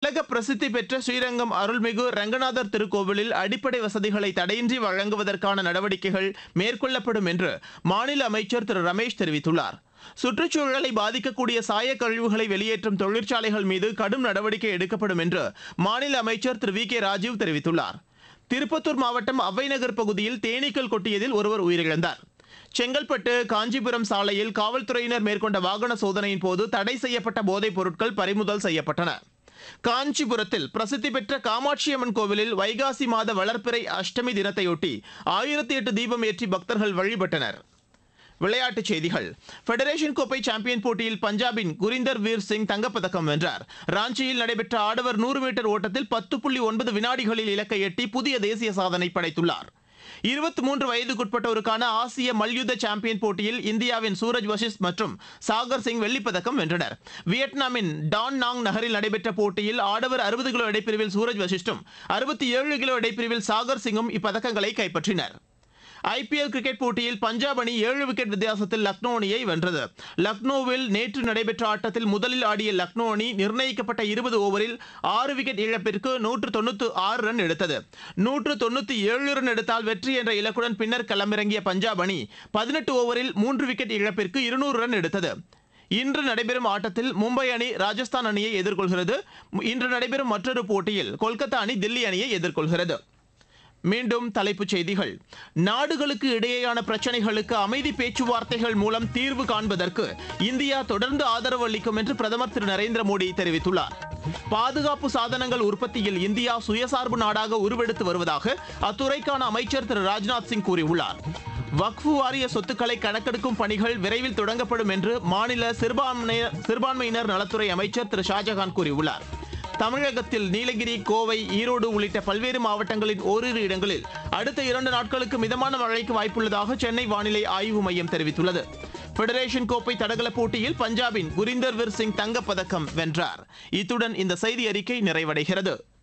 உலக பிரசித்தி பெற்ற ஸ்ரீரங்கம் அருள்மிகு ரங்கநாதர் திருக்கோவிலில் அடிப்படை வசதிகளை தடையின்றி வழங்குவதற்கான நடவடிக்கைகள் மேற்கொள்ளப்படும் என்று மாநில அமைச்சர் திரு ரமேஷ் தெரிவித்துள்ளார் சுற்றுச்சூழலை பாதிக்கக்கூடிய சாயக் கழிவுகளை வெளியேற்றும் தொழிற்சாலைகள் மீது கடும் நடவடிக்கை எடுக்கப்படும் என்று மாநில அமைச்சர் திரு வி கே ராஜீவ் தெரிவித்துள்ளார் திருப்பத்தூர் மாவட்டம் அவ்வைநகர் பகுதியில் தேனீக்கள் கொட்டியதில் ஒருவர் உயிரிழந்தார் செங்கல்பட்டு காஞ்சிபுரம் சாலையில் காவல்துறையினர் மேற்கொண்ட வாகன சோதனையின் போது தடை செய்யப்பட்ட போதைப் பொருட்கள் பறிமுதல் செய்யப்பட்டன காஞ்சிபுரத்தில் பிரசித்தி பெற்ற காமாட்சியம்மன் கோவிலில் வைகாசி மாத வளர்ப்பிறை அஷ்டமி தினத்தையொட்டி ஆயிரத்தி எட்டு தீபம் ஏற்றி பக்தர்கள் வழிபட்டனர் விளையாட்டுச் செய்திகள் ஃபெடரேஷன் கோப்பை சாம்பியன் போட்டியில் பஞ்சாபின் குரிந்தர் வீர் சிங் தங்கப்பதக்கம் வென்றார் ராஞ்சியில் நடைபெற்ற ஆடவர் நூறு மீட்டர் ஓட்டத்தில் பத்து புள்ளி ஒன்பது வினாடிகளில் இலக்கை எட்டி புதிய தேசிய சாதனை படைத்துள்ளார் இருபத்தி மூன்று வயதுக்குட்பட்டோருக்கான ஆசிய மல்யுத்த சாம்பியன் போட்டியில் இந்தியாவின் சூரஜ் வஷிஷ் மற்றும் சாகர் சிங் வெள்ளிப்பதக்கம் வென்றனர் வியட்நாமின் டான் நாங் நகரில் நடைபெற்ற போட்டியில் ஆடவர் அறுபது கிலோ இடைப்பிரிவில் சூரஜ் வஷிஷ்டும் அறுபத்தி ஏழு கிலோ இடைப்பிரிவில் சாகர் சிங்கும் இப்பதக்கங்களை கைப்பற்றினர் ஐபிஎல் கிரிக்கெட் போட்டியில் பஞ்சாப் அணி ஏழு விக்கெட் வித்தியாசத்தில் லக்னோ அணியை வென்றது லக்னோவில் நேற்று நடைபெற்ற ஆட்டத்தில் முதலில் ஆடிய லக்னோ அணி நிர்ணயிக்கப்பட்ட இருபது ஓவரில் ஆறு விக்கெட் இழப்பிற்கு நூற்று தொண்ணூற்று ஆறு ரன் எடுத்தது நூற்று தொண்ணூற்றி ஏழு ரன் எடுத்தால் வெற்றி என்ற இலக்குடன் பின்னர் களமிறங்கிய பஞ்சாப் அணி பதினெட்டு ஓவரில் மூன்று விக்கெட் இழப்பிற்கு இருநூறு ரன் எடுத்தது இன்று நடைபெறும் ஆட்டத்தில் மும்பை அணி ராஜஸ்தான் அணியை எதிர்கொள்கிறது இன்று நடைபெறும் மற்றொரு போட்டியில் கொல்கத்தா அணி தில்லி அணியை எதிர்கொள்கிறது மீண்டும் தலைப்புச் செய்திகள் நாடுகளுக்கு இடையேயான பிரச்சனைகளுக்கு அமைதி பேச்சுவார்த்தைகள் மூலம் தீர்வு காண்பதற்கு இந்தியா தொடர்ந்து ஆதரவு அளிக்கும் என்று பிரதமர் திரு நரேந்திர மோடி தெரிவித்துள்ளார் பாதுகாப்பு சாதனங்கள் உற்பத்தியில் இந்தியா சுயசார்பு நாடாக உருவெடுத்து வருவதாக அத்துறைக்கான அமைச்சர் திரு ராஜ்நாத் சிங் கூறியுள்ளார் வக்ஃபு வாரிய சொத்துக்களை கணக்கெடுக்கும் பணிகள் விரைவில் தொடங்கப்படும் என்று மாநில சிறுபான்மையினர் சிறுபான்மையினர் நலத்துறை அமைச்சர் திரு ஷாஜகான் கூறியுள்ளார் தமிழகத்தில் நீலகிரி கோவை ஈரோடு உள்ளிட்ட பல்வேறு மாவட்டங்களின் ஓரிரு இடங்களில் அடுத்த இரண்டு நாட்களுக்கு மிதமான மழைக்கு வாய்ப்புள்ளதாக சென்னை வானிலை ஆய்வு மையம் தெரிவித்துள்ளது ஃபெடரேஷன் கோப்பை தடகள போட்டியில் பஞ்சாபின் குரிந்தர் வீர் சிங் தங்கப்பதக்கம் வென்றார் இத்துடன் இந்த செய்தி அறிக்கை நிறைவடைகிறது